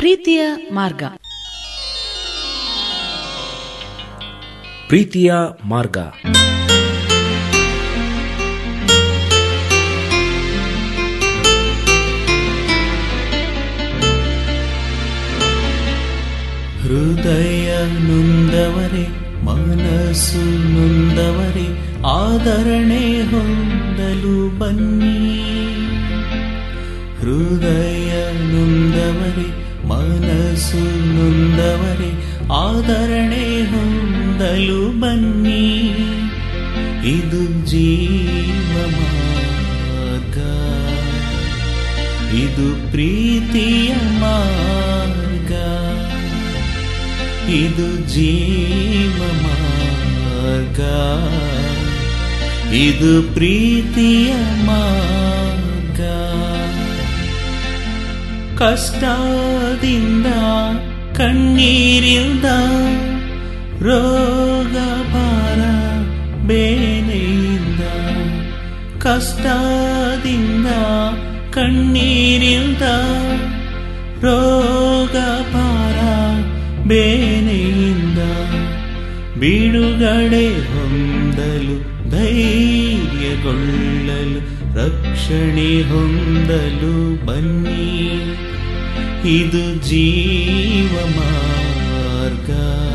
ಪ್ರೀತಿಯ ಮಾರ್ಗ ಪ್ರೀತಿಯ ಮಾರ್ಗ ಹೃದಯ ನೊಂದವರೇ ಮನಸ್ಸು ನೊಂದವರೇ ಆದರಣೆ ಹೊಂದಲು ಬನ್ನಿ ಹೃದಯ ನೊಂದವರೇ ಮನಸ್ಸು ನೊಂದವರೇ ಆದರಣೆ ಹೊಂದಲು ಬನ್ನಿ ಇದು ಜೀವ ಮಾರ್ಗ ಇದು ಪ್ರೀತಿಯ ಮಾರ್ಗ ಇದು ಜೀವ ಮಾರ್ಗ ಇದು ಪ್ರೀತಿಯ ಮಾರ್ಗ ಕಷ್ಟದಿಂದ ಕಣ್ಣೀರಿಂದ ರೋಗ ಭಾರ ಬೇನೆಯಿಂದ ಕಷ್ಟದಿಂದ ಕಣ್ಣೀರಿಂದ ರೋಗ ಭಾರ ಬೇನೆಯಿಂದ ಬಿಡುಗಡೆ ಹೊಂದಲು ಧೈರ್ಯಗೊಳ್ಳಲು ರಕ್ಷಣೆ ಹೊಂದಲು ಬನ್ನಿ ಇದು ಜೀವ ಮಾರ್ಗ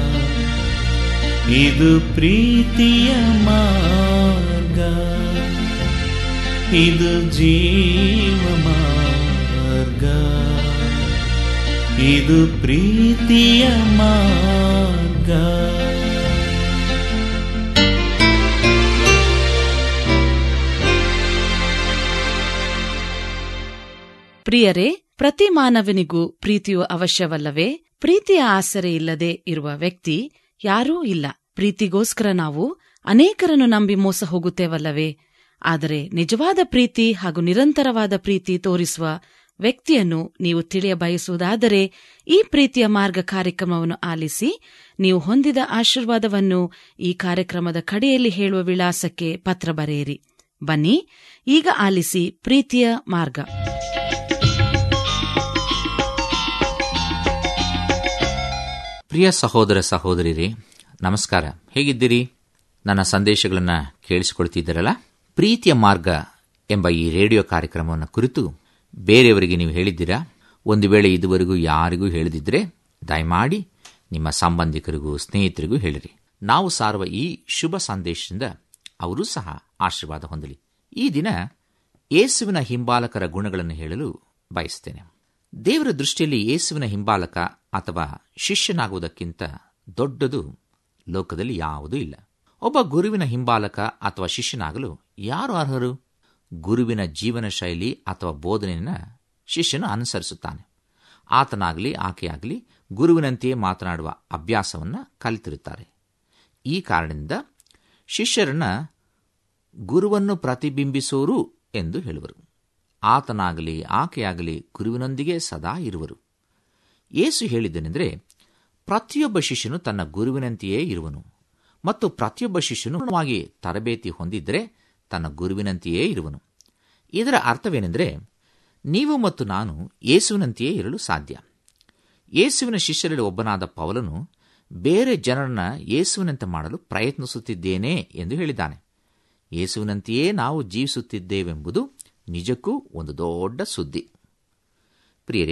ಇದು ಪ್ರೀತಿಯ ಮಾರ್ಗ ಇದು ಜೀವ ಮಾರ್ಗ ಇದು ಪ್ರೀತಿಯ ಮಾರ್ಗ ಪ್ರಿಯರೇ ಪ್ರತಿ ಮಾನವನಿಗೂ ಪ್ರೀತಿಯು ಅವಶ್ಯವಲ್ಲವೇ ಪ್ರೀತಿಯ ಆಸರೆ ಇಲ್ಲದೆ ಇರುವ ವ್ಯಕ್ತಿ ಯಾರೂ ಇಲ್ಲ ಪ್ರೀತಿಗೋಸ್ಕರ ನಾವು ಅನೇಕರನ್ನು ನಂಬಿ ಮೋಸ ಹೋಗುತ್ತೇವಲ್ಲವೇ ಆದರೆ ನಿಜವಾದ ಪ್ರೀತಿ ಹಾಗೂ ನಿರಂತರವಾದ ಪ್ರೀತಿ ತೋರಿಸುವ ವ್ಯಕ್ತಿಯನ್ನು ನೀವು ತಿಳಿಯ ಬಯಸುವುದಾದರೆ ಈ ಪ್ರೀತಿಯ ಮಾರ್ಗ ಕಾರ್ಯಕ್ರಮವನ್ನು ಆಲಿಸಿ ನೀವು ಹೊಂದಿದ ಆಶೀರ್ವಾದವನ್ನು ಈ ಕಾರ್ಯಕ್ರಮದ ಕಡೆಯಲ್ಲಿ ಹೇಳುವ ವಿಳಾಸಕ್ಕೆ ಪತ್ರ ಬರೆಯಿರಿ ಬನ್ನಿ ಈಗ ಆಲಿಸಿ ಪ್ರೀತಿಯ ಮಾರ್ಗ ಪ್ರಿಯ ಸಹೋದರ ಸಹೋದರಿರೇ ನಮಸ್ಕಾರ ಹೇಗಿದ್ದೀರಿ ನನ್ನ ಸಂದೇಶಗಳನ್ನು ಕೇಳಿಸಿಕೊಳ್ತಿದ್ದೀರಲ್ಲ ಪ್ರೀತಿಯ ಮಾರ್ಗ ಎಂಬ ಈ ರೇಡಿಯೋ ಕಾರ್ಯಕ್ರಮವನ್ನು ಕುರಿತು ಬೇರೆಯವರಿಗೆ ನೀವು ಹೇಳಿದ್ದೀರಾ ಒಂದು ವೇಳೆ ಇದುವರೆಗೂ ಯಾರಿಗೂ ಹೇಳದಿದ್ದರೆ ದಯಮಾಡಿ ನಿಮ್ಮ ಸಂಬಂಧಿಕರಿಗೂ ಸ್ನೇಹಿತರಿಗೂ ಹೇಳಿರಿ ನಾವು ಸಾರುವ ಈ ಶುಭ ಸಂದೇಶದಿಂದ ಅವರೂ ಸಹ ಆಶೀರ್ವಾದ ಹೊಂದಲಿ ಈ ದಿನ ಯೇಸುವಿನ ಹಿಂಬಾಲಕರ ಗುಣಗಳನ್ನು ಹೇಳಲು ಬಯಸ್ತೇನೆ ದೇವರ ದೃಷ್ಟಿಯಲ್ಲಿ ಯೇಸುವಿನ ಹಿಂಬಾಲಕ ಅಥವಾ ಶಿಷ್ಯನಾಗುವುದಕ್ಕಿಂತ ದೊಡ್ಡದು ಲೋಕದಲ್ಲಿ ಯಾವುದೂ ಇಲ್ಲ ಒಬ್ಬ ಗುರುವಿನ ಹಿಂಬಾಲಕ ಅಥವಾ ಶಿಷ್ಯನಾಗಲು ಯಾರು ಅರ್ಹರು ಗುರುವಿನ ಜೀವನ ಶೈಲಿ ಅಥವಾ ಬೋಧನೆಯನ್ನು ಶಿಷ್ಯನು ಅನುಸರಿಸುತ್ತಾನೆ ಆತನಾಗಲಿ ಆಕೆಯಾಗಲಿ ಗುರುವಿನಂತೆಯೇ ಮಾತನಾಡುವ ಅಭ್ಯಾಸವನ್ನು ಕಲಿತಿರುತ್ತಾರೆ ಈ ಕಾರಣದಿಂದ ಶಿಷ್ಯರನ್ನ ಗುರುವನ್ನು ಪ್ರತಿಬಿಂಬಿಸೋರು ಎಂದು ಹೇಳುವರು ಆತನಾಗಲಿ ಆಕೆಯಾಗಲಿ ಗುರುವಿನೊಂದಿಗೆ ಸದಾ ಇರುವರು ಯೇಸು ಹೇಳಿದ್ದೇನೆಂದರೆ ಪ್ರತಿಯೊಬ್ಬ ಶಿಷ್ಯನು ತನ್ನ ಗುರುವಿನಂತೆಯೇ ಇರುವನು ಮತ್ತು ಪ್ರತಿಯೊಬ್ಬ ಶಿಷ್ಯನು ತರಬೇತಿ ಹೊಂದಿದ್ದರೆ ತನ್ನ ಗುರುವಿನಂತೆಯೇ ಇರುವನು ಇದರ ಅರ್ಥವೇನೆಂದರೆ ನೀವು ಮತ್ತು ನಾನು ಯೇಸುವಿನಂತೆಯೇ ಇರಲು ಸಾಧ್ಯ ಯೇಸುವಿನ ಶಿಷ್ಯರಲ್ಲಿ ಒಬ್ಬನಾದ ಪೌಲನು ಬೇರೆ ಜನರನ್ನ ಯೇಸುವಿನಂತೆ ಮಾಡಲು ಪ್ರಯತ್ನಿಸುತ್ತಿದ್ದೇನೆ ಎಂದು ಹೇಳಿದ್ದಾನೆ ಯೇಸುವಿನಂತೆಯೇ ನಾವು ಜೀವಿಸುತ್ತಿದ್ದೇವೆಂಬುದು ನಿಜಕ್ಕೂ ಒಂದು ದೊಡ್ಡ ಸುದ್ದಿ ಪ್ರಿಯರೇ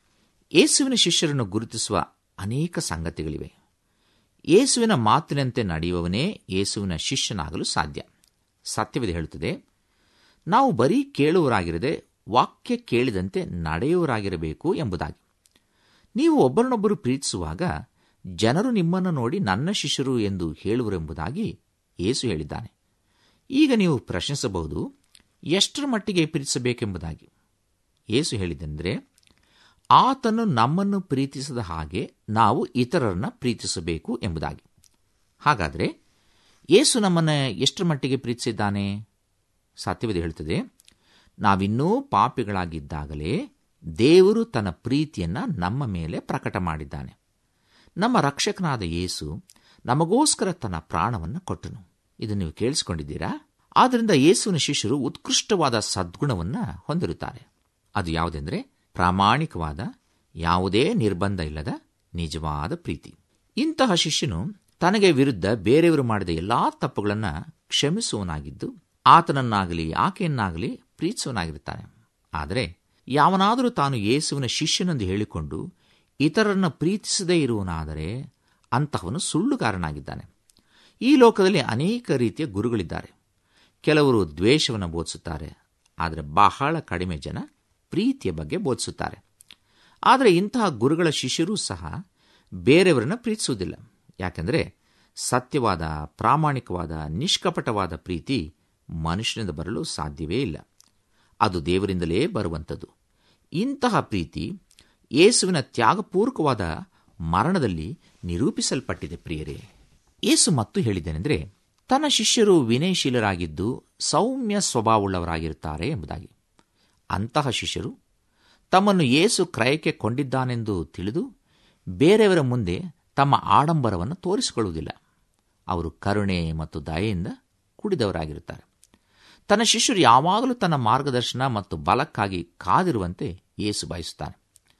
ಯೇಸುವಿನ ಶಿಷ್ಯರನ್ನು ಗುರುತಿಸುವ ಅನೇಕ ಸಂಗತಿಗಳಿವೆ ಯೇಸುವಿನ ಮಾತಿನಂತೆ ನಡೆಯುವವನೇ ಯೇಸುವಿನ ಶಿಷ್ಯನಾಗಲು ಸಾಧ್ಯ ಸತ್ಯವಿದೆ ಹೇಳುತ್ತದೆ ನಾವು ಬರೀ ಕೇಳುವರಾಗಿರದೆ ವಾಕ್ಯ ಕೇಳಿದಂತೆ ನಡೆಯುವರಾಗಿರಬೇಕು ಎಂಬುದಾಗಿ ನೀವು ಒಬ್ಬರನ್ನೊಬ್ಬರು ಪ್ರೀತಿಸುವಾಗ ಜನರು ನಿಮ್ಮನ್ನು ನೋಡಿ ನನ್ನ ಶಿಷ್ಯರು ಎಂದು ಹೇಳುವರೆಂಬುದಾಗಿ ಯೇಸು ಹೇಳಿದ್ದಾನೆ ಈಗ ನೀವು ಪ್ರಶ್ನಿಸಬಹುದು ಎಷ್ಟರ ಮಟ್ಟಿಗೆ ಪ್ರೀತಿಸಬೇಕೆಂಬುದಾಗಿ ಯೇಸು ಹೇಳಿದೆಂದರೆ ಆತನು ನಮ್ಮನ್ನು ಪ್ರೀತಿಸದ ಹಾಗೆ ನಾವು ಇತರರನ್ನ ಪ್ರೀತಿಸಬೇಕು ಎಂಬುದಾಗಿ ಹಾಗಾದರೆ ಯೇಸು ನಮ್ಮನ್ನು ಎಷ್ಟರ ಮಟ್ಟಿಗೆ ಪ್ರೀತಿಸಿದ್ದಾನೆ ಸತ್ಯವಿದೆ ಹೇಳುತ್ತದೆ ನಾವಿನ್ನೂ ಪಾಪಿಗಳಾಗಿದ್ದಾಗಲೇ ದೇವರು ತನ್ನ ಪ್ರೀತಿಯನ್ನ ನಮ್ಮ ಮೇಲೆ ಪ್ರಕಟ ಮಾಡಿದ್ದಾನೆ ನಮ್ಮ ರಕ್ಷಕನಾದ ಯೇಸು ನಮಗೋಸ್ಕರ ತನ್ನ ಪ್ರಾಣವನ್ನು ಕೊಟ್ಟನು ಇದು ನೀವು ಕೇಳಿಸಿಕೊಂಡಿದ್ದೀರಾ ಆದ್ದರಿಂದ ಯೇಸುವಿನ ಶಿಷ್ಯರು ಉತ್ಕೃಷ್ಟವಾದ ಸದ್ಗುಣವನ್ನು ಹೊಂದಿರುತ್ತಾರೆ ಅದು ಯಾವುದೆಂದರೆ ಪ್ರಾಮಾಣಿಕವಾದ ಯಾವುದೇ ನಿರ್ಬಂಧ ಇಲ್ಲದ ನಿಜವಾದ ಪ್ರೀತಿ ಇಂತಹ ಶಿಷ್ಯನು ತನಗೆ ವಿರುದ್ಧ ಬೇರೆಯವರು ಮಾಡಿದ ಎಲ್ಲಾ ತಪ್ಪುಗಳನ್ನು ಕ್ಷಮಿಸುವನಾಗಿದ್ದು ಆತನನ್ನಾಗಲಿ ಆಕೆಯನ್ನಾಗಲಿ ಪ್ರೀತಿಸುವನಾಗಿರುತ್ತಾನೆ ಆದರೆ ಯಾವನಾದರೂ ತಾನು ಯೇಸುವಿನ ಶಿಷ್ಯನೆಂದು ಹೇಳಿಕೊಂಡು ಇತರರನ್ನು ಪ್ರೀತಿಸದೇ ಇರುವನಾದರೆ ಅಂತಹವನು ಸುಳ್ಳುಗಾರನಾಗಿದ್ದಾನೆ ಈ ಲೋಕದಲ್ಲಿ ಅನೇಕ ರೀತಿಯ ಗುರುಗಳಿದ್ದಾರೆ ಕೆಲವರು ದ್ವೇಷವನ್ನು ಬೋಧಿಸುತ್ತಾರೆ ಆದರೆ ಬಹಳ ಕಡಿಮೆ ಜನ ಪ್ರೀತಿಯ ಬಗ್ಗೆ ಬೋಧಿಸುತ್ತಾರೆ ಆದರೆ ಇಂತಹ ಗುರುಗಳ ಶಿಷ್ಯರೂ ಸಹ ಬೇರೆಯವರನ್ನು ಪ್ರೀತಿಸುವುದಿಲ್ಲ ಯಾಕೆಂದರೆ ಸತ್ಯವಾದ ಪ್ರಾಮಾಣಿಕವಾದ ನಿಷ್ಕಪಟವಾದ ಪ್ರೀತಿ ಮನುಷ್ಯನಿಂದ ಬರಲು ಸಾಧ್ಯವೇ ಇಲ್ಲ ಅದು ದೇವರಿಂದಲೇ ಬರುವಂಥದ್ದು ಇಂತಹ ಪ್ರೀತಿ ಯೇಸುವಿನ ತ್ಯಾಗಪೂರ್ವಕವಾದ ಮರಣದಲ್ಲಿ ನಿರೂಪಿಸಲ್ಪಟ್ಟಿದೆ ಪ್ರಿಯರೇ ಯೇಸು ಮತ್ತು ಹೇಳಿದ್ದೇನೆಂದರೆ ತನ್ನ ಶಿಷ್ಯರು ವಿನಯಶೀಲರಾಗಿದ್ದು ಸೌಮ್ಯ ಸ್ವಭಾವವುಳ್ಳವರಾಗಿರುತ್ತಾರೆ ಎಂಬುದಾಗಿ ಅಂತಹ ಶಿಷ್ಯರು ತಮ್ಮನ್ನು ಯೇಸು ಕ್ರಯಕ್ಕೆ ಕೊಂಡಿದ್ದಾನೆಂದು ತಿಳಿದು ಬೇರೆಯವರ ಮುಂದೆ ತಮ್ಮ ಆಡಂಬರವನ್ನು ತೋರಿಸಿಕೊಳ್ಳುವುದಿಲ್ಲ ಅವರು ಕರುಣೆ ಮತ್ತು ದಯೆಯಿಂದ ಕುಡಿದವರಾಗಿರುತ್ತಾರೆ ತನ್ನ ಶಿಷ್ಯರು ಯಾವಾಗಲೂ ತನ್ನ ಮಾರ್ಗದರ್ಶನ ಮತ್ತು ಬಲಕ್ಕಾಗಿ ಕಾದಿರುವಂತೆ ಯೇಸು ಬಯಸುತ್ತಾನೆ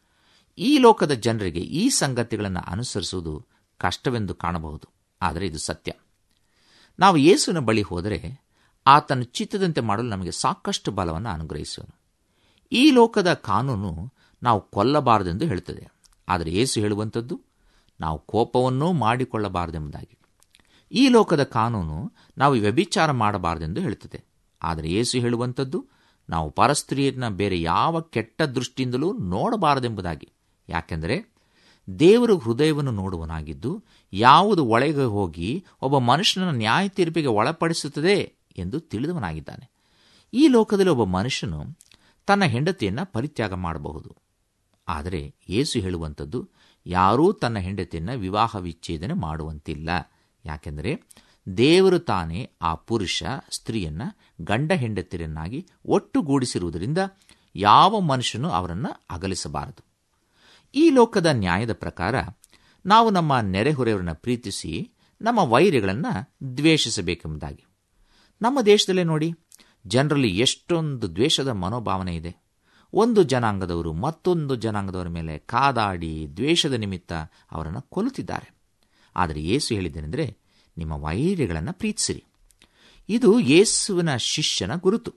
ಈ ಲೋಕದ ಜನರಿಗೆ ಈ ಸಂಗತಿಗಳನ್ನು ಅನುಸರಿಸುವುದು ಕಷ್ಟವೆಂದು ಕಾಣಬಹುದು ಆದರೆ ಇದು ಸತ್ಯ ನಾವು ಯೇಸುವಿನ ಬಳಿ ಹೋದರೆ ಆತನ ಚಿತ್ತದಂತೆ ಮಾಡಲು ನಮಗೆ ಸಾಕಷ್ಟು ಬಲವನ್ನು ಅನುಗ್ರಹಿಸುವನು ಈ ಲೋಕದ ಕಾನೂನು ನಾವು ಕೊಲ್ಲಬಾರದೆಂದು ಹೇಳುತ್ತದೆ ಆದರೆ ಯೇಸು ಹೇಳುವಂಥದ್ದು ನಾವು ಕೋಪವನ್ನೂ ಮಾಡಿಕೊಳ್ಳಬಾರದೆಂಬುದಾಗಿ ಈ ಲೋಕದ ಕಾನೂನು ನಾವು ವ್ಯಭಿಚಾರ ಮಾಡಬಾರದೆಂದು ಹೇಳುತ್ತದೆ ಆದರೆ ಯೇಸು ಹೇಳುವಂಥದ್ದು ನಾವು ಪರಸ್ತ್ರೀಯರನ್ನ ಬೇರೆ ಯಾವ ಕೆಟ್ಟ ದೃಷ್ಟಿಯಿಂದಲೂ ನೋಡಬಾರದೆಂಬುದಾಗಿ ಯಾಕೆಂದರೆ ದೇವರು ಹೃದಯವನ್ನು ನೋಡುವನಾಗಿದ್ದು ಯಾವುದು ಒಳಗೆ ಹೋಗಿ ಒಬ್ಬ ಮನುಷ್ಯನ ನ್ಯಾಯ ತೀರ್ಪಿಗೆ ಒಳಪಡಿಸುತ್ತದೆ ಎಂದು ತಿಳಿದವನಾಗಿದ್ದಾನೆ ಈ ಲೋಕದಲ್ಲಿ ಒಬ್ಬ ಮನುಷ್ಯನು ತನ್ನ ಹೆಂಡತಿಯನ್ನು ಪರಿತ್ಯಾಗ ಮಾಡಬಹುದು ಆದರೆ ಯೇಸು ಹೇಳುವಂಥದ್ದು ಯಾರೂ ತನ್ನ ಹೆಂಡತಿಯನ್ನು ವಿವಾಹ ವಿಚ್ಛೇದನೆ ಮಾಡುವಂತಿಲ್ಲ ಯಾಕೆಂದರೆ ದೇವರು ತಾನೇ ಆ ಪುರುಷ ಸ್ತ್ರೀಯನ್ನ ಗಂಡ ಹೆಂಡತಿಯರನ್ನಾಗಿ ಒಟ್ಟುಗೂಡಿಸಿರುವುದರಿಂದ ಯಾವ ಮನುಷ್ಯನು ಅವರನ್ನು ಅಗಲಿಸಬಾರದು ಈ ಲೋಕದ ನ್ಯಾಯದ ಪ್ರಕಾರ ನಾವು ನಮ್ಮ ನೆರೆಹೊರೆಯವರನ್ನು ಪ್ರೀತಿಸಿ ನಮ್ಮ ವೈರಿಗಳನ್ನು ದ್ವೇಷಿಸಬೇಕೆಂಬುದಾಗಿ ನಮ್ಮ ದೇಶದಲ್ಲೇ ನೋಡಿ ಜನರಲ್ಲಿ ಎಷ್ಟೊಂದು ದ್ವೇಷದ ಮನೋಭಾವನೆ ಇದೆ ಒಂದು ಜನಾಂಗದವರು ಮತ್ತೊಂದು ಜನಾಂಗದವರ ಮೇಲೆ ಕಾದಾಡಿ ದ್ವೇಷದ ನಿಮಿತ್ತ ಅವರನ್ನು ಕೊಲ್ಲುತ್ತಿದ್ದಾರೆ ಆದರೆ ಯೇಸು ಹೇಳಿದ್ದೇನೆಂದರೆ ನಿಮ್ಮ ವೈರಿಗಳನ್ನು ಪ್ರೀತಿಸಿರಿ ಇದು ಯೇಸುವಿನ ಶಿಷ್ಯನ ಗುರುತು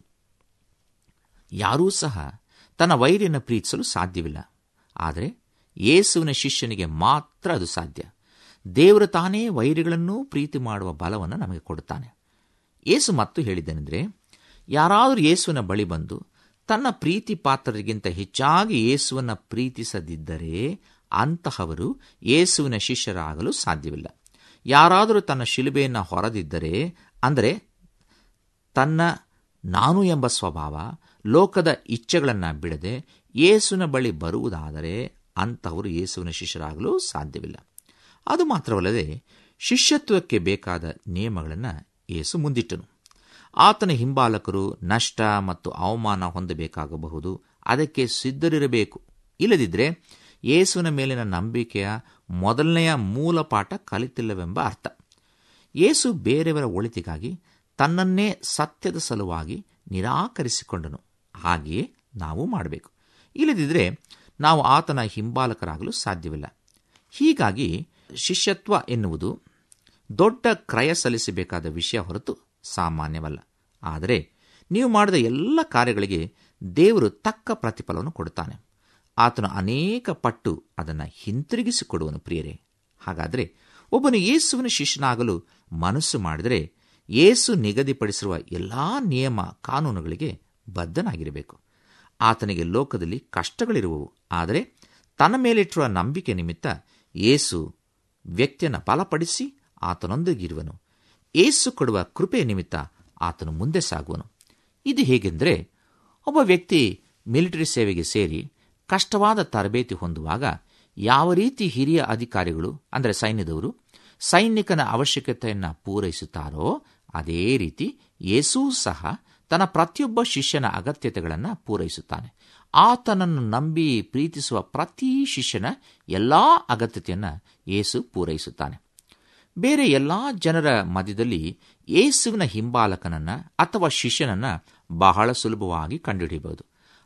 ಯಾರೂ ಸಹ ತನ್ನ ವೈರಿಯನ್ನು ಪ್ರೀತಿಸಲು ಸಾಧ್ಯವಿಲ್ಲ ಆದರೆ ಯೇಸುವಿನ ಶಿಷ್ಯನಿಗೆ ಮಾತ್ರ ಅದು ಸಾಧ್ಯ ದೇವರು ತಾನೇ ವೈರಿಗಳನ್ನೂ ಪ್ರೀತಿ ಮಾಡುವ ಬಲವನ್ನು ನಮಗೆ ಕೊಡುತ್ತಾನೆ ಯೇಸು ಮತ್ತು ಹೇಳಿದ್ದೇನೆಂದರೆ ಯಾರಾದರೂ ಯೇಸುವಿನ ಬಳಿ ಬಂದು ತನ್ನ ಪ್ರೀತಿ ಪಾತ್ರರಿಗಿಂತ ಹೆಚ್ಚಾಗಿ ಯೇಸುವನ್ನು ಪ್ರೀತಿಸದಿದ್ದರೆ ಅಂತಹವರು ಯೇಸುವಿನ ಶಿಷ್ಯರಾಗಲು ಸಾಧ್ಯವಿಲ್ಲ ಯಾರಾದರೂ ತನ್ನ ಶಿಲುಬೆಯನ್ನು ಹೊರದಿದ್ದರೆ ಅಂದರೆ ತನ್ನ ನಾನು ಎಂಬ ಸ್ವಭಾವ ಲೋಕದ ಇಚ್ಛೆಗಳನ್ನು ಬಿಡದೆ ಯೇಸುವಿನ ಬಳಿ ಬರುವುದಾದರೆ ಅಂತಹವರು ಯೇಸುವಿನ ಶಿಷ್ಯರಾಗಲು ಸಾಧ್ಯವಿಲ್ಲ ಅದು ಮಾತ್ರವಲ್ಲದೆ ಶಿಷ್ಯತ್ವಕ್ಕೆ ಬೇಕಾದ ನಿಯಮಗಳನ್ನು ಯೇಸು ಮುಂದಿಟ್ಟನು ಆತನ ಹಿಂಬಾಲಕರು ನಷ್ಟ ಮತ್ತು ಅವಮಾನ ಹೊಂದಬೇಕಾಗಬಹುದು ಅದಕ್ಕೆ ಸಿದ್ಧರಿರಬೇಕು ಇಲ್ಲದಿದ್ದರೆ ಯೇಸುವಿನ ಮೇಲಿನ ನಂಬಿಕೆಯ ಮೊದಲನೆಯ ಮೂಲ ಪಾಠ ಕಲಿತಿಲ್ಲವೆಂಬ ಅರ್ಥ ಯೇಸು ಬೇರೆಯವರ ಒಳಿತಿಗಾಗಿ ತನ್ನನ್ನೇ ಸತ್ಯದ ಸಲುವಾಗಿ ನಿರಾಕರಿಸಿಕೊಂಡನು ಹಾಗೆಯೇ ನಾವು ಮಾಡಬೇಕು ಇಲ್ಲದಿದ್ದರೆ ನಾವು ಆತನ ಹಿಂಬಾಲಕರಾಗಲು ಸಾಧ್ಯವಿಲ್ಲ ಹೀಗಾಗಿ ಶಿಷ್ಯತ್ವ ಎನ್ನುವುದು ದೊಡ್ಡ ಕ್ರಯ ಸಲ್ಲಿಸಬೇಕಾದ ವಿಷಯ ಹೊರತು ಸಾಮಾನ್ಯವಲ್ಲ ಆದರೆ ನೀವು ಮಾಡಿದ ಎಲ್ಲ ಕಾರ್ಯಗಳಿಗೆ ದೇವರು ತಕ್ಕ ಪ್ರತಿಫಲವನ್ನು ಕೊಡುತ್ತಾನೆ ಆತನು ಅನೇಕ ಪಟ್ಟು ಅದನ್ನು ಹಿಂತಿರುಗಿಸಿಕೊಡುವನು ಪ್ರಿಯರೇ ಹಾಗಾದರೆ ಒಬ್ಬನು ಯೇಸುವಿನ ಶಿಷ್ಯನಾಗಲು ಮನಸ್ಸು ಮಾಡಿದರೆ ಯೇಸು ನಿಗದಿಪಡಿಸಿರುವ ಎಲ್ಲಾ ನಿಯಮ ಕಾನೂನುಗಳಿಗೆ ಬದ್ಧನಾಗಿರಬೇಕು ಆತನಿಗೆ ಲೋಕದಲ್ಲಿ ಕಷ್ಟಗಳಿರುವವು ಆದರೆ ತನ್ನ ಮೇಲಿಟ್ಟಿರುವ ನಂಬಿಕೆ ನಿಮಿತ್ತ ಯೇಸು ವ್ಯಕ್ತಿಯನ್ನು ಬಲಪಡಿಸಿ ಆತನೊಂದಿಗಿರುವನು ಏಸು ಕೊಡುವ ಕೃಪೆಯ ನಿಮಿತ್ತ ಆತನು ಮುಂದೆ ಸಾಗುವನು ಇದು ಹೇಗೆಂದರೆ ಒಬ್ಬ ವ್ಯಕ್ತಿ ಮಿಲಿಟರಿ ಸೇವೆಗೆ ಸೇರಿ ಕಷ್ಟವಾದ ತರಬೇತಿ ಹೊಂದುವಾಗ ಯಾವ ರೀತಿ ಹಿರಿಯ ಅಧಿಕಾರಿಗಳು ಅಂದರೆ ಸೈನ್ಯದವರು ಸೈನಿಕನ ಅವಶ್ಯಕತೆಯನ್ನು ಪೂರೈಸುತ್ತಾರೋ ಅದೇ ರೀತಿ ಯೇಸೂ ಸಹ ತನ್ನ ಪ್ರತಿಯೊಬ್ಬ ಶಿಷ್ಯನ ಅಗತ್ಯತೆಗಳನ್ನು ಪೂರೈಸುತ್ತಾನೆ ಆತನನ್ನು ನಂಬಿ ಪ್ರೀತಿಸುವ ಪ್ರತಿ ಶಿಷ್ಯನ ಎಲ್ಲಾ ಅಗತ್ಯತೆಯನ್ನು ಯೇಸು ಪೂರೈಸುತ್ತಾನೆ ಬೇರೆ ಎಲ್ಲಾ ಜನರ ಮಧ್ಯದಲ್ಲಿ ಯೇಸುವಿನ ಹಿಂಬಾಲಕನನ್ನ ಅಥವಾ ಶಿಷ್ಯನನ್ನ ಬಹಳ ಸುಲಭವಾಗಿ ಕಂಡುಹಿಡಿಯಬಹುದು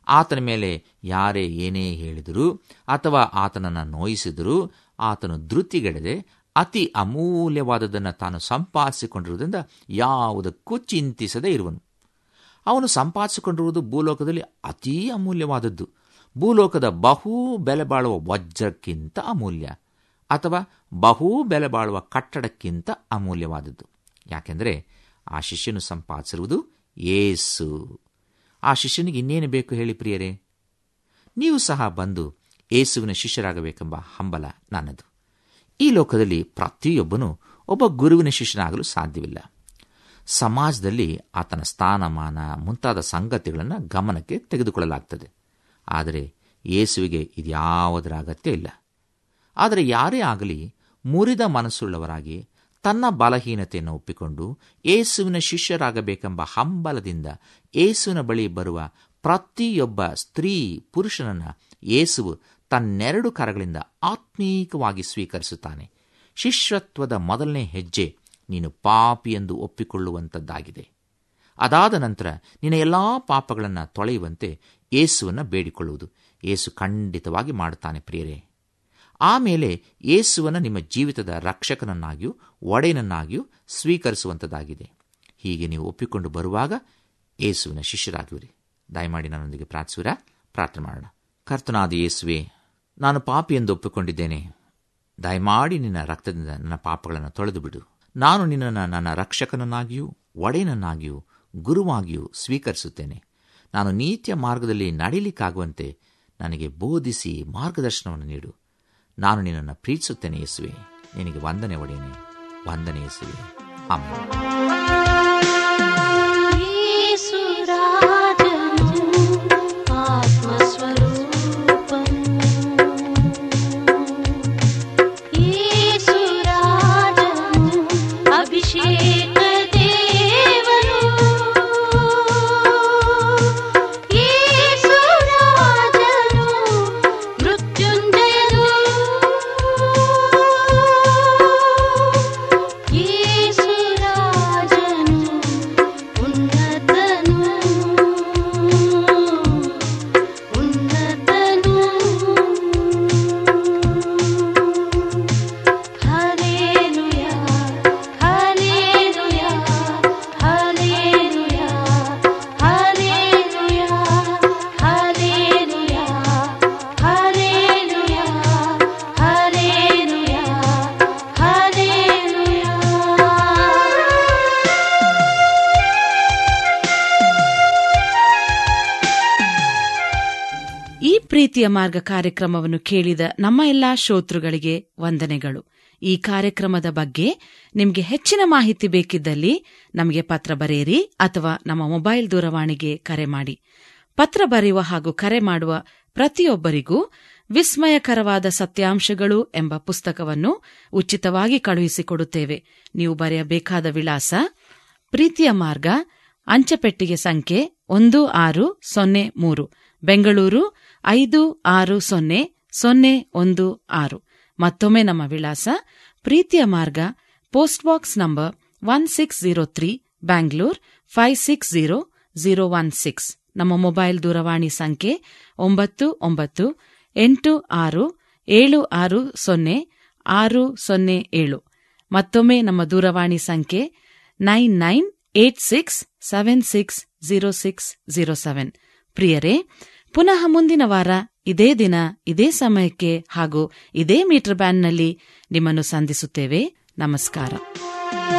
ಆತನ ಮೇಲೆ ಯಾರೇ ಏನೇ ಹೇಳಿದರೂ ಅಥವಾ ಆತನನ್ನು ನೋಯಿಸಿದರೂ ಆತನು ಧೃತಿಗೆಡದೆ ಅತಿ ಅಮೂಲ್ಯವಾದದನ್ನು ತಾನು ಸಂಪಾದಿಸಿಕೊಂಡಿರುವುದರಿಂದ ಯಾವುದಕ್ಕೂ ಚಿಂತಿಸದೇ ಇರುವನು ಅವನು ಸಂಪಾದಿಸಿಕೊಂಡಿರುವುದು ಭೂಲೋಕದಲ್ಲಿ ಅತೀ ಅಮೂಲ್ಯವಾದದ್ದು ಭೂಲೋಕದ ಬಹು ಬೆಲೆ ಬಾಳುವ ವಜ್ರಕ್ಕಿಂತ ಅಮೂಲ್ಯ ಅಥವಾ ಬಹು ಬೆಲೆ ಬಾಳುವ ಕಟ್ಟಡಕ್ಕಿಂತ ಅಮೂಲ್ಯವಾದದ್ದು ಯಾಕೆಂದರೆ ಆ ಶಿಷ್ಯನು ಸಂಪಾದಿಸಿರುವುದು ಏಸು ಆ ಶಿಷ್ಯನಿಗೆ ಇನ್ನೇನು ಬೇಕು ಹೇಳಿ ಪ್ರಿಯರೇ ನೀವು ಸಹ ಬಂದು ಏಸುವಿನ ಶಿಷ್ಯರಾಗಬೇಕೆಂಬ ಹಂಬಲ ನನ್ನದು ಈ ಲೋಕದಲ್ಲಿ ಪ್ರತಿಯೊಬ್ಬನೂ ಒಬ್ಬ ಗುರುವಿನ ಶಿಷ್ಯನಾಗಲು ಸಾಧ್ಯವಿಲ್ಲ ಸಮಾಜದಲ್ಲಿ ಆತನ ಸ್ಥಾನಮಾನ ಮುಂತಾದ ಸಂಗತಿಗಳನ್ನು ಗಮನಕ್ಕೆ ತೆಗೆದುಕೊಳ್ಳಲಾಗ್ತದೆ ಆದರೆ ಯೇಸುವಿಗೆ ಇದ್ಯಾವುದರ ಅಗತ್ಯ ಇಲ್ಲ ಆದರೆ ಯಾರೇ ಆಗಲಿ ಮುರಿದ ಮನಸ್ಸುಳ್ಳವರಾಗಿ ತನ್ನ ಬಲಹೀನತೆಯನ್ನು ಒಪ್ಪಿಕೊಂಡು ಏಸುವಿನ ಶಿಷ್ಯರಾಗಬೇಕೆಂಬ ಹಂಬಲದಿಂದ ಏಸುವಿನ ಬಳಿ ಬರುವ ಪ್ರತಿಯೊಬ್ಬ ಸ್ತ್ರೀ ಪುರುಷನನ್ನು ಯೇಸುವು ತನ್ನೆರಡು ಕರಗಳಿಂದ ಆತ್ಮೀಕವಾಗಿ ಸ್ವೀಕರಿಸುತ್ತಾನೆ ಶಿಷ್ಯತ್ವದ ಮೊದಲನೇ ಹೆಜ್ಜೆ ನೀನು ಪಾಪಿ ಎಂದು ಒಪ್ಪಿಕೊಳ್ಳುವಂಥದ್ದಾಗಿದೆ ಅದಾದ ನಂತರ ನಿನ್ನ ಎಲ್ಲಾ ಪಾಪಗಳನ್ನು ತೊಳೆಯುವಂತೆ ಯೇಸುವನ್ನು ಬೇಡಿಕೊಳ್ಳುವುದು ಯೇಸು ಖಂಡಿತವಾಗಿ ಮಾಡುತ್ತಾನೆ ಪ್ರಿಯರೇ ಆಮೇಲೆ ಯೇಸುವನ್ನು ನಿಮ್ಮ ಜೀವಿತದ ರಕ್ಷಕನನ್ನಾಗಿಯೂ ಒಡೆಯನನ್ನಾಗಿಯೂ ಸ್ವೀಕರಿಸುವಂಥದ್ದಾಗಿದೆ ಹೀಗೆ ನೀವು ಒಪ್ಪಿಕೊಂಡು ಬರುವಾಗ ಯೇಸುವಿನ ಶಿಷ್ಯರಾಗುವಿರಿ ದಯಮಾಡಿ ನನ್ನೊಂದಿಗೆ ಪ್ರಾರ್ಥಿಸುವಿರಾ ಪ್ರಾರ್ಥನೆ ಮಾಡೋಣ ಕರ್ತನಾದ ಯೇಸುವೆ ನಾನು ಪಾಪಿ ಎಂದು ಒಪ್ಪಿಕೊಂಡಿದ್ದೇನೆ ದಯಮಾಡಿ ನಿನ್ನ ರಕ್ತದಿಂದ ನನ್ನ ಪಾಪಗಳನ್ನು ತೊಳೆದು ಬಿಡು ನಾನು ನಿನ್ನನ್ನು ನನ್ನ ರಕ್ಷಕನನ್ನಾಗಿಯೂ ಒಡೆಯನನ್ನಾಗಿಯೂ ಗುರುವಾಗಿಯೂ ಸ್ವೀಕರಿಸುತ್ತೇನೆ ನಾನು ನೀತಿಯ ಮಾರ್ಗದಲ್ಲಿ ನಡೀಲಿಕ್ಕಾಗುವಂತೆ ನನಗೆ ಬೋಧಿಸಿ ಮಾರ್ಗದರ್ಶನವನ್ನು ನೀಡು ನಾನು ನಿನ್ನನ್ನು ಪ್ರೀತಿಸುತ್ತೇನೆ ಯೇಸುವೆ ನಿನಗೆ ವಂದನೆ ಒಡೆಯನೆ ವಂದನೆ ಯೇಸುವೆ ಆಮೇಲೆ యేసురాజను ఆత్మస్వరూపం యేసురాజను అభిషేక దేవను యేసురాజను మృత్యుంజయను యేసురాజను ఉన్నతను ఉన్నతను హల్లెలూయా హల్లెలూయా హల్లెలూయా హల్లెలూయా హల్లెలూయా హల్లెలూయా హల్లెలూయా హల్లెలూయా ಈ ಪ್ರೀತಿಯ ಮಾರ್ಗ ಕಾರ್ಯಕ್ರಮವನ್ನು ಕೇಳಿದ ನಮ್ಮ ಎಲ್ಲಾ ಶ್ರೋತೃಗಳಿಗೆ ವಂದನೆಗಳು ಈ ಕಾರ್ಯಕ್ರಮದ ಬಗ್ಗೆ ನಿಮಗೆ ಹೆಚ್ಚಿನ ಮಾಹಿತಿ ಬೇಕಿದ್ದಲ್ಲಿ ನಮಗೆ ಪತ್ರ ಬರೆಯಿರಿ ಅಥವಾ ನಮ್ಮ ಮೊಬೈಲ್ ದೂರವಾಣಿಗೆ ಕರೆ ಮಾಡಿ ಪತ್ರ ಬರೆಯುವ ಹಾಗೂ ಕರೆ ಮಾಡುವ ಪ್ರತಿಯೊಬ್ಬರಿಗೂ ವಿಸ್ಮಯಕರವಾದ ಸತ್ಯಾಂಶಗಳು ಎಂಬ ಪುಸ್ತಕವನ್ನು ಉಚಿತವಾಗಿ ಕಳುಹಿಸಿಕೊಡುತ್ತೇವೆ ನೀವು ಬರೆಯಬೇಕಾದ ವಿಳಾಸ ಪ್ರೀತಿಯ ಮಾರ್ಗ ಅಂಚೆಪೆಟ್ಟಿಗೆ ಸಂಖ್ಯೆ ಒಂದು ಆರು ಸೊನ್ನೆ ಮೂರು ಬೆಂಗಳೂರು ಐದು ಆರು ಸೊನ್ನೆ ಸೊನ್ನೆ ಒಂದು ಆರು ಮತ್ತೊಮ್ಮೆ ನಮ್ಮ ವಿಳಾಸ ಪ್ರೀತಿಯ ಮಾರ್ಗ post box number one six zero three Bangalore five six zero zero one six ನಮ್ಮ ಮೊಬೈಲ್ ದೂರವಾಣಿ ಸಂಖ್ಯೆ ಒಂಬತ್ತು ಒಂಬತ್ತು ಎಂಟು ಆರು ಏಳು ಆರು ಸೊನ್ನೆ ಆರು ಸೊನ್ನೆ ಏಳು ಮತ್ತೊಮ್ಮೆ ನಮ್ಮ ದೂರವಾಣಿ ಸಂಖ್ಯೆ nine nine eight six seven six zero six zero seven ಪ್ರಿಯರೇ ಪುನಃ ಮುಂದಿನ ವಾರ ಇದೇ ದಿನ ಇದೇ ಸಮಯಕ್ಕೆ ಹಾಗೂ ಇದೇ ಮೀಟರ್ ಬ್ಯಾಂಡ್ನಲ್ಲಿ ನಿಮ್ಮನ್ನು ಸಂಧಿಸುತ್ತೇವೆ ನಮಸ್ಕಾರ